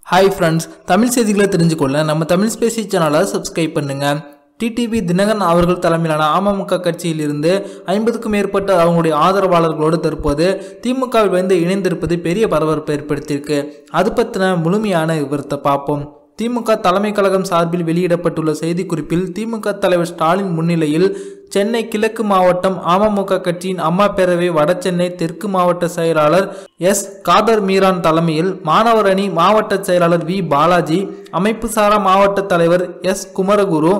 hi friends Tamil செய்திகளை தெரிஞ்சுக்கொள்ள நம்ம தமிழ் ஸ்பேசி சேனலை சப்ஸ்கிரைப் பண்ணுங்க டிடிவி தினகரன் அவர்கள் தலைமையிலான அமமுக கட்சியில் இருந்து ஐம்பதுக்கும் மேற்பட்ட அவங்களுடைய ஆதரவாளர்களோடு தற்போது திமுகவில் வந்து இணைந்திருப்பது பெரிய பரபரப்பை ஏற்படுத்தியிருக்கு அது பற்றின முழுமையான விவரத்தை பார்ப்போம் திமுக தலைமை கழகம் சார்பில் வெளியிடப்பட்டுள்ள செய்திக்குறிப்பில் திமுக தலைவர் ஸ்டாலின் முன்னிலையில் சென்னை கிழக்கு மாவட்டம் அமமுக கட்சியின் அம்மா பேரவை வடசென்னை தெற்கு மாவட்ட செயலாளர் எஸ் காதர் மீரான் தலைமையில் மாணவர் அணி மாவட்ட செயலாளர் வி பாலாஜி அமைப்பு சாரா மாவட்ட தலைவர் எஸ் குமரகுரு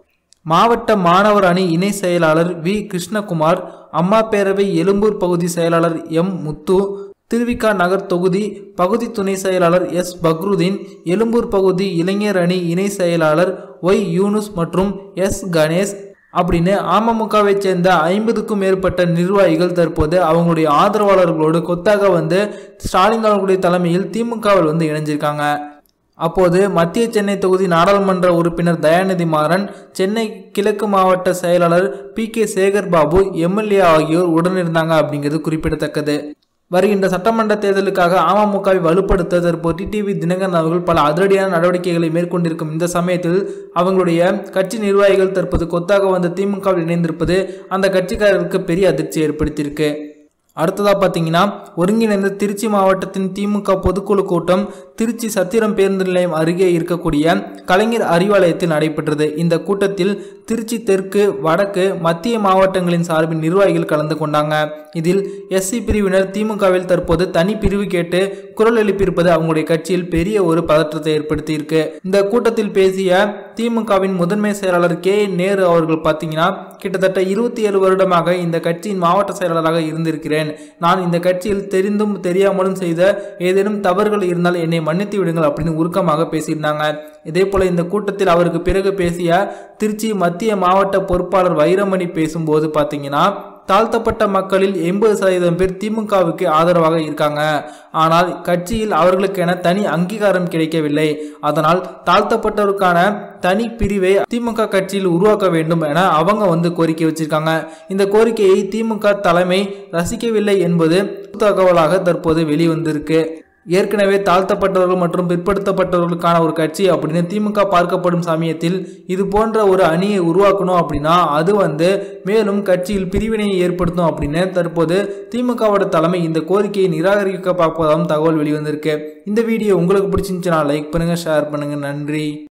மாவட்ட மாணவர் அணி இணை செயலாளர் வி கிருஷ்ணகுமார் அம்மா பேரவை எழும்பூர் பகுதி செயலாளர் எம் முத்து திருவிக்கா நகர் தொகுதி பகுதி துணை செயலாளர் எஸ் பக்ருதீன் எழும்பூர் பகுதி இளைஞர் அணி இணை செயலாளர் ஒய் யூனுஸ் மற்றும் எஸ் கணேஷ் அப்படின்னு அமமுகவை சேர்ந்த ஐம்பதுக்கும் மேற்பட்ட நிர்வாகிகள் தற்போது அவங்களுடைய ஆதரவாளர்களோடு கொத்தாக வந்து ஸ்டாலின் அவர்களுடைய தலைமையில் திமுகவில் வந்து இணைஞ்சிருக்காங்க அப்போது மத்திய சென்னை தொகுதி நாடாளுமன்ற உறுப்பினர் தயாநிதி மாறன் சென்னை கிழக்கு மாவட்ட செயலாளர் P K Sekar Babu MLA ஆகியோர் உடனிருந்தாங்க அப்படிங்கிறது குறிப்பிடத்தக்கது வருகின்ற சட்டமன்ற தேர்தலுக்காக அமமுகவை வலுப்படுத்த தற்போது டிடிவி தினகரன் அவர்கள் பல அதிரடியான நடவடிக்கைகளை மேற்கொண்டிருக்கும் இந்த சமயத்தில் அவங்களுடைய கட்சி நிர்வாகிகள் தற்போது கொத்தாக வந்த திமுகவில் இணைந்திருப்பது அந்த கட்சிக்காரர்களுக்கு பெரிய அதிர்ச்சி ஏற்படுத்தியிருக்கு அடுத்ததாக பார்த்தீங்கன்னா ஒருங்கிணைந்த திருச்சி மாவட்டத்தின் திமுக பொதுக்குழு கூட்டம் திருச்சி சத்திரம் பேருந்து நிலையம் அருகே இருக்கக்கூடிய கலைஞர் அறிவாலயத்தில் நடைபெற்றது இந்த கூட்டத்தில் திருச்சி தெற்கு வடக்கு மத்திய மாவட்டங்களின் சார்பில் நிர்வாகிகள் கலந்து கொண்டாங்க இதில் எஸ்சி பிரிவினர் திமுகவில் தற்போது தனி பிரிவு கேட்டு குரல் எழுப்பியிருப்பது அவங்களுடைய கட்சியில் பெரிய ஒரு பதற்றத்தை ஏற்படுத்தியிருக்கு இந்த கூட்டத்தில் பேசிய திமுகவின் முதன்மை செயலாளர் கே நேரு அவர்கள் பார்த்தீங்கன்னா கிட்டத்தட்ட இருபத்தி ஏழு வருடமாக இந்த கட்சியின் மாவட்ட செயலாளராக இருந்திருக்கிறேன் நான் இந்த கட்சியில் தெரிந்தும் தெரியாமலும் செய்த ஏதேனும் தவறுகள் இருந்தால் என்னை மன்னித்து விடுங்கள் அப்படின்னு உருக்கமாக பேசியிருந்தாங்க இதே போல இந்த கூட்டத்தில் அவருக்கு பிறகு பேசிய திருச்சி மத்திய மாவட்ட பொறுப்பாளர் வைரமணி பேசும்போது பார்த்தீங்கன்னா தாழ்த்தப்பட்ட மக்களில் எண்பது சதவீதம் பேர் திமுகவுக்கு ஆதரவாக இருக்காங்க ஆனால் கட்சியில் அவர்களுக்கென தனி அங்கீகாரம் கிடைக்கவில்லை அதனால் தாழ்த்தப்பட்டவருக்கான தனி பிரிவை திமுக கட்சியில் உருவாக்க வேண்டும் என அவங்க வந்து கோரிக்கை வச்சிருக்காங்க இந்த கோரிக்கையை திமுக தலைமை ரசிக்கவில்லை என்பது தகவலாக தற்போது வெளிவந்திருக்கு ஏற்கனவே தாழ்த்தப்பட்டவர்கள் மற்றும் பிற்படுத்தப்பட்டவர்களுக்கான ஒரு கட்சி அப்படின்னு திமுக பார்க்கப்படும் சமயத்தில் இது போன்ற ஒரு அணியை உருவாக்கணும் அப்படின்னா அது வந்து மேலும் கட்சியில் பிரிவினையை ஏற்படுத்தும் அப்படின்னு தற்போது திமுகவோட தலைமை இந்த கோரிக்கையை நிராகரிக்க பார்ப்பதாகவும் தகவல் வெளிவந்திருக்கு இந்த வீடியோ உங்களுக்கு பிடிச்சிருந்துச்சுன்னா லைக் பண்ணுங்க ஷேர் பண்ணுங்க நன்றி